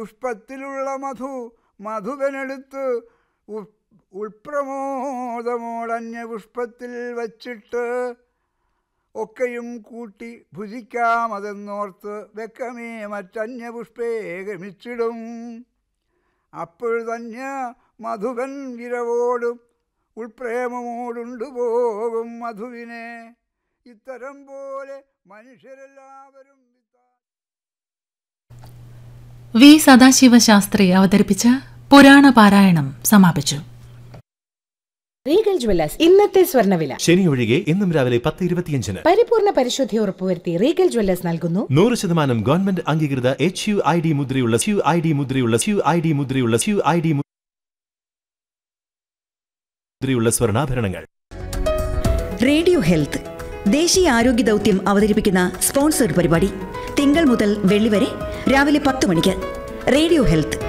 പുഷ്പത്തിലുള്ള മധു മധുവനെടുത്ത് ഉ- ഉൾപ്രമോദമോടന്യ പുഷ്പത്തിൽ വച്ചിട്ട് ഒക്കെയും കൂട്ടി ഭുജിക്കാമതെന്നോർത്ത് വെക്കമേ മറ്റന്യ പുഷ്പേ ഗമിച്ചിടും അപ്പോൾ തന്നെ മധുവൻ വിരവോടും ഉൾപ്രേമമോടുണ്ടു പോകും മധുവിനെ ഇത്തരം പോലെ മനുഷ്യരെല്ലാവരും വി സദാശിവ ശാസ്ത്രി അവതരിപ്പിച്ച പുരാണ പാരായണം സമാപിച്ചു റീഗൽ ജ്വല്ലേഴ്സ് ഇന്നത്തെ സ്വർണ്ണവില ശനി ഒഴികെ ഇന്നും രാവിലെ പത്ത് ഇരുപത്തിയഞ്ചിന് പരിപൂർണ പരിശുദ്ധി ഉറപ്പുവരുത്തി റീഗൽ ജ്വല്ലേഴ്സ് നൽകുന്നു നൂറ് ശതമാനം ഗവൺമെന്റ് അംഗീകൃത എച്ച് യു ഐ ഡി മുദ്രയുള്ള യു ഐ ഡി മുദ്രയുള്ള യു ഐ ഡി മുദ്രയുള്ള യു ഐ ഡി മുദ്രയുള്ള സ്വർണ്ണാഭരണങ്ങൾ റേഡിയോ ഹെൽത്ത് ദേശീയ ആരോഗ്യ ദൗത്യം അവതരിപ്പിക്കുന്ന സ്പോൺസർഡ് പരിപാടി തിങ്കൾ മുതൽ വെള്ളി വരെ രാവിലെ പത്ത് മണിക്ക് റേഡിയോ ഹെൽത്ത്